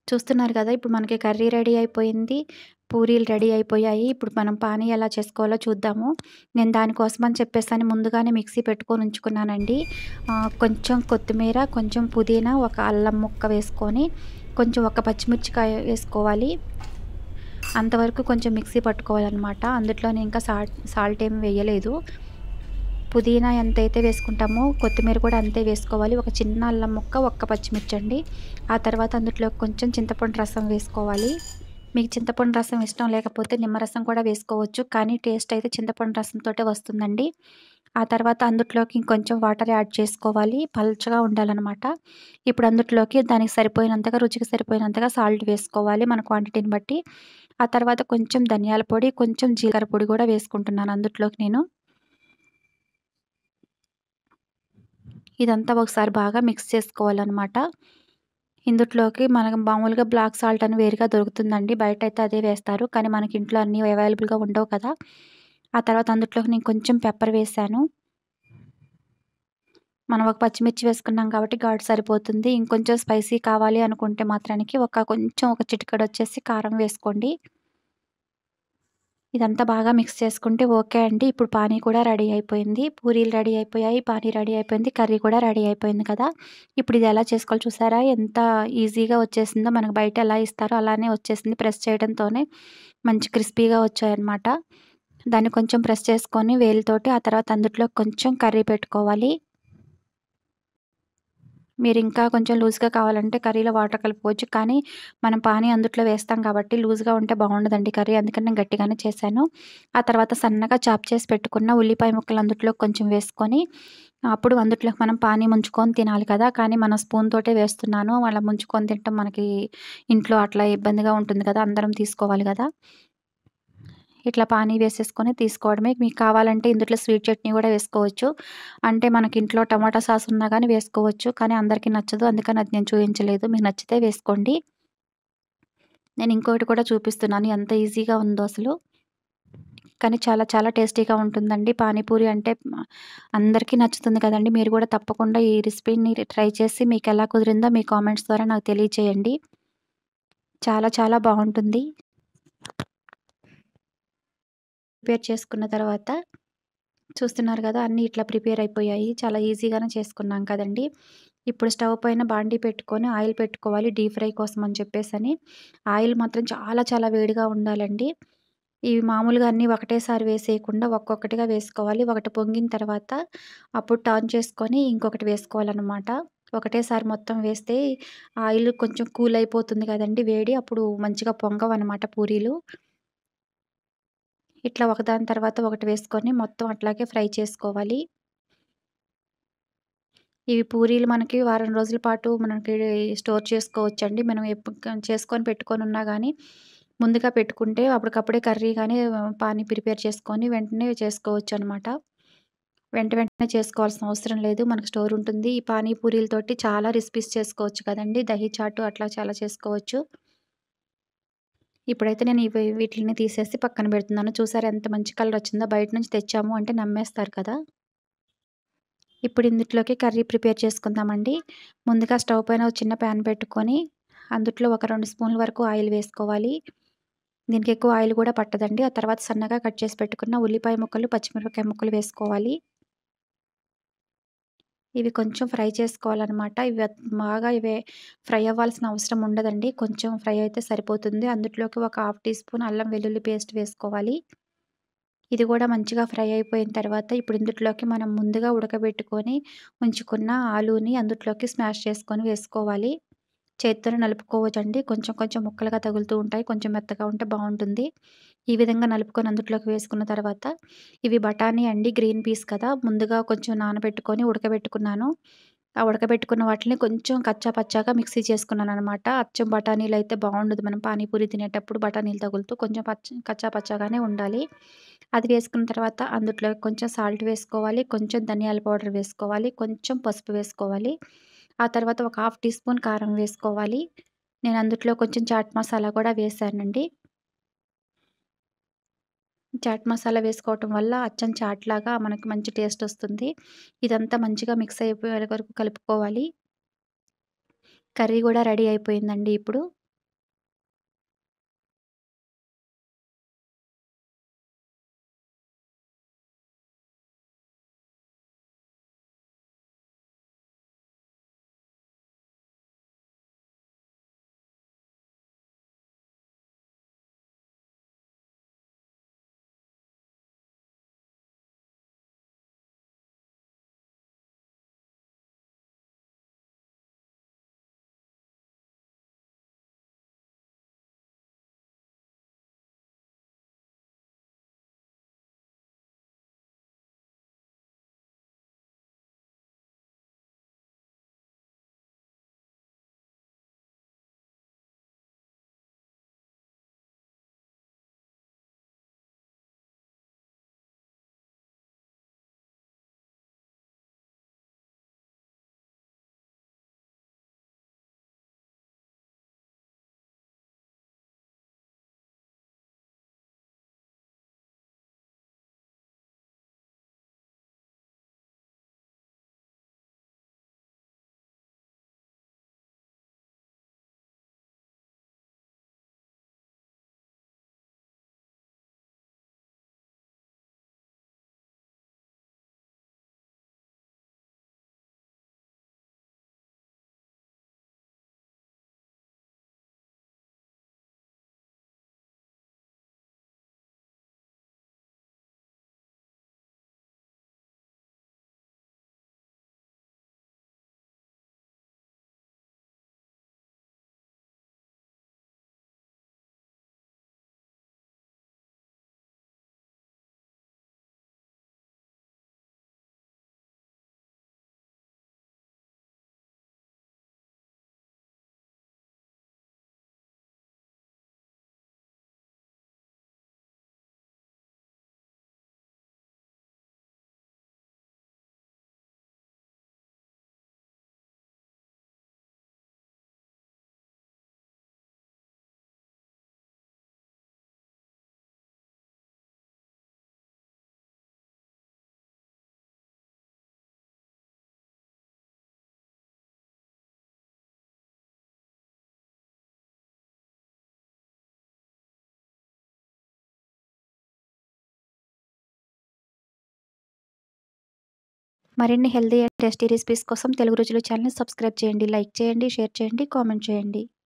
చూస్తున్నారు కదా! ఇప్పుడు మనకి కర్రీ రెడీ అయిపోయింది. పూరీలు రెడీ అయిపోయాయి. ఇప్పుడు మనం పానీ ఎలా చేసుకోవాలో చూద్దాము. నేను దానికోసమని చెప్పేసని ముందుగానే మిక్సీ పెట్టుకొని ఉంచుకున్నానండి. ఆహ్, కొంచెం కొత్తిమీర, కొంచెం పుదీనా, ఒక అల్లం ముక్క వేసుకొని, కొంచెం ఒక పచ్చిమిర్చికాయ వేసుకోవాలి. అంతవరకు కొంచెం మిక్సీ పట్టుకోవాలనమాట. అందులోనే ఇంకా సాల్ట్ సాల్ట్ ఏమి వేయలేదు. పుదీనా ఎంతైతే వేసుకుంటామో కొత్తిమీర కూడా అంతే వేసుకోవాలి. ఒక చిన్న అల్లం ముక్క, ఒక్క పచ్చిమిర్చి అండి. ఆ తర్వాత అందులో కొంచెం చింతపండు రసం వేసుకోవాలి. మీకు చింతపండు రసం ఇష్టం లేకపోతే నిమ్మరసం కూడా వేసుకోవచ్చు. కానీ టేస్ట్ అయితే చింతపండు రసంతోటే వస్తుందండి. ఆ తర్వాత అందులోకి ఇంకొంచెం వాటర్ యాడ్ చేసుకోవాలి. పల్చగా ఉండాలనమాట. ఇప్పుడు అందులోకి దానికి సరిపోయినంతగా రుచికి సరిపోయినంతగా సాల్ట్ వేసుకోవాలి మన క్వాంటిటీని బట్టి. ఆ తర్వాత కొంచెం ధనియాల పొడి, కొంచెం జీలకర్ర పొడి కూడా వేసుకుంటున్నాను అందులోకి నేను. ఇదంతా ఒకసారి బాగా మిక్స్ చేసుకోవాలనమాట. ఇందుట్లోకి మనకు మామూలుగా బ్లాక్ సాల్ట్ అని వేరుగా దొరుకుతుందండి. బయటైతే అదే వేస్తారు. కానీ మనకి ఇంట్లో అన్నీ అవైలబుల్‌గా ఉండవు కదా! ఆ తర్వాత అందులోకి నేను కొంచెం పెప్పర్ వేశాను. మనం ఒక పచ్చిమిర్చి వేసుకున్నాం కాబట్టి ఘాటు సరిపోతుంది. ఇంకొంచెం స్పైసీ కావాలి అనుకుంటే మాత్రానికి ఒక కొంచెం ఒక చిటికెడొచ్చేసి కారం వేసుకోండి. ఇదంతా బాగా మిక్స్ చేసుకుంటే ఓకే అండి. ఇప్పుడు పానీ కూడా రెడీ అయిపోయింది. పూరీలు రెడీ అయిపోయాయి. పానీ రెడీ అయిపోయింది. కర్రీ కూడా రెడీ అయిపోయింది కదా! ఇప్పుడు ఇది ఎలా చేసుకోవాలో చూసారా? ఎంత ఈజీగా వచ్చేసిందో మనకు బయట ఎలా ఇస్తారో అలానే వచ్చేసింది. ప్రెస్ చేయడంతోనే మంచి క్రిస్పీగా వచ్చాయన్నమాట. దాన్ని కొంచెం ప్రెస్ చేసుకొని వేలితోటి ఆ తర్వాత అందులో కొంచెం కర్రీ పెట్టుకోవాలి. మీరు ఇంకా కొంచెం లూజ్‌గా కావాలంటే కర్రీలో వాటర్ కలుపుకోవచ్చు. కానీ మనం పానీ అందుట్లో వేస్తాం కాబట్టి లూజ్‌గా ఉంటే బాగుండదండి కర్రీ. అందుకని నేను గట్టిగానే చేశాను. ఆ తర్వాత సన్నగా చాప్ చేసి పెట్టుకున్న ఉల్లిపాయ ముక్కలు అందులోకి కొంచెం వేసుకొని, అప్పుడు అందులోకి మనం పానీ ముంచుకొని తినాలి కదా! కానీ మనం స్పూన్ తోటే వేస్తున్నాను. అలా ముంచుకొని తినటం మనకి ఇంట్లో అట్లా ఇబ్బందిగా ఉంటుంది కదా! అందరం తీసుకోవాలి కదా! ఇట్లా పానీ వేసేసుకొని తీసుకోవడమే. మీకు కావాలంటే ఇందులో స్వీట్ చట్నీ కూడా వేసుకోవచ్చు. అంటే మనకి ఇంట్లో టమాటా సాస్ ఉన్నా గానీ వేసుకోవచ్చు. కానీ అందరికీ నచ్చదు. అందుకని అది నేను చూయించలేదు. మీకు నచ్చితే వేసుకోండి. నేను ఇంకోటి కూడా చూపిస్తున్నాను. ఎంత ఈజీగా ఉందో అసలు. కానీ చాలా చాలా టేస్టీగా ఉంటుందండి. పానీపూరి అంటే అందరికీ నచ్చుతుంది కదండీ! మీరు కూడా తప్పకుండా ఈ రెసిపీని ట్రై చేసి మీకెలా కుదిరిందో మీ కామెంట్స్ ద్వారా నాకు తెలియచేయండి. చాలా చాలా బావుంటుంది. ప్రిపేర్ చేసుకున్న తర్వాత చూస్తున్నారు కదా! అన్నీ ఇట్లా ప్రిపేర్ అయిపోయాయి. చాలా ఈజీగానే చేసుకున్నాం కదండీ! ఇప్పుడు స్టవ్ పైన బాండీ పెట్టుకొని ఆయిల్ పెట్టుకోవాలి డీప్ ఫ్రై కోసం అని చెప్పేసని. ఆయిల్ మాత్రం చాలా చాలా వేడిగా ఉండాలండి. ఇవి మామూలుగా అన్నీ ఒకటేసారి వేసేయకుండా ఒక్కొక్కటిగా వేసుకోవాలి. ఒకటి పొంగిన తర్వాత అప్పుడు టర్న్ చేసుకొని ఇంకొకటి వేసుకోవాలనమాట. ఒకటేసారి మొత్తం వేస్తే ఆయిల్ కొంచెం కూల్ అయిపోతుంది కదండీ వేడి. అప్పుడు మంచిగా పొంగవనమాట పూరీలు. ఇట్లా ఒకదాని తర్వాత ఒకటి వేసుకొని మొత్తం అట్లాగే ఫ్రై చేసుకోవాలి. ఇవి పూరీలు మనకి వారం రోజుల పాటు మనకి స్టోర్ చేసుకోవచ్చండి. మనం ఎప్పుడు చేసుకొని పెట్టుకొనున్నా గానీ, ముందుగా పెట్టుకుంటే అప్పటికప్పుడే కర్రీ గానీ, పానీ ప్రిపేర్ చేసుకొని వెంటనే చేసుకోవచ్చనమాట. వెంట వెంటనే చేసుకోవాల్సిన అవసరం లేదు. మనకు స్టోర్ ఉంటుంది. ఈ పానీ పూరీలతోటి చాలా రెసిపీస్ చేసుకోవచ్చు కదండీ! దహీ చాటు అట్లా చాలా చేసుకోవచ్చు. ఇప్పుడైతే నేను ఇవి వీటిలిని తీసేసి పక్కన పెడుతున్నాను. చూసారా ఎంత మంచి కలర్ వచ్చిందో? బయట నుంచి తెచ్చాము అంటే నమ్మేస్తారు కదా! ఇప్పుడు ఇందుట్లోకి కర్రీ ప్రిపేర్ చేసుకుందామండి. ముందుగా స్టవ్ పైన ఒక చిన్న ప్యాన్ పెట్టుకొని, అందుట్లో ఒక 2 స్పూన్ల వరకు ఆయిల్ వేసుకోవాలి. దీనికి ఎక్కువ ఆయిల్ కూడా పట్టదండి. ఆ తర్వాత సన్నగా కట్ చేసి పెట్టుకున్న ఉల్లిపాయ ముక్కలు, పచ్చిమిరపకాయ ముక్కలు వేసుకోవాలి. ఇవి కొంచెం ఫ్రై చేసుకోవాలనమాట. ఇవి బాగా ఇవి ఫ్రై అవ్వాల్సిన అవసరం ఉండదండి. కొంచెం ఫ్రై అయితే సరిపోతుంది. అందులోకి ఒక హాఫ్ టీ స్పూన్ అల్లం వెల్లుల్లి పేస్ట్ వేసుకోవాలి. ఇది కూడా మంచిగా ఫ్రై అయిపోయిన తర్వాత ఇప్పుడు ఇందుట్లోకి మనం ముందుగా ఉడకబెట్టుకొని ఉంచుకున్న ఆలూని అందుట్లోకి స్మాష్ చేసుకొని వేసుకోవాలి. చేత్తోనే నలుపుకోవచ్చండి. కొంచెం కొంచెం ముక్కలుగా తగులుతూ ఉంటాయి. కొంచెం మెత్తగా ఉంటే బావుంటుంది. ఈ విధంగా నలుపుకొని అందుట్లోకి వేసుకున్న తర్వాత ఇవి బఠానీ అండి. గ్రీన్ పీస్ కదా! ముందుగా కొంచెం నానబెట్టుకొని ఉడకబెట్టుకున్నాను. ఆ ఉడకబెట్టుకున్న వాటిని కొంచెం కచ్చా పచ్చాగా మిక్సీ చేసుకున్నాననమాట. అచ్చం బఠానీలైతే బావుండదు. మనం పానీపూరి తినేటప్పుడు బఠానీలు తగులుతూ కొంచెం పచ్చ కచ్చా పచ్చాగానే ఉండాలి. అది వేసుకున్న తర్వాత అందుట్లోకి కొంచెం సాల్ట్ వేసుకోవాలి. కొంచెం ధనియాల పౌడర్ వేసుకోవాలి. కొంచెం పసుపు వేసుకోవాలి. ఆ తర్వాత ఒక హాఫ్ టీ స్పూన్ కారం వేసుకోవాలి. నేను అందుట్లో కొంచెం చాట్ మసాలా కూడా వేశానండి. చాట్ మసాలా వేసుకోవటం వల్ల అచ్చం చాట్‌లాగా మనకి మంచి టేస్ట్ వస్తుంది. ఇదంతా మంచిగా మిక్స్ అయిపోయే వరకు కలుపుకోవాలి. కర్రీ కూడా రెడీ అయిపోయిందండి ఇప్పుడు. మరిన్ని హెల్తీ అండ్ టేస్టీ రెసిపీస్ కోసం తెలుగు రుచులు ఛానల్‌ని సబ్స్క్రైబ్ చేయండి. లైక్ చేయండి, షేర్ చేయండి, కామెంట్ చేయండి.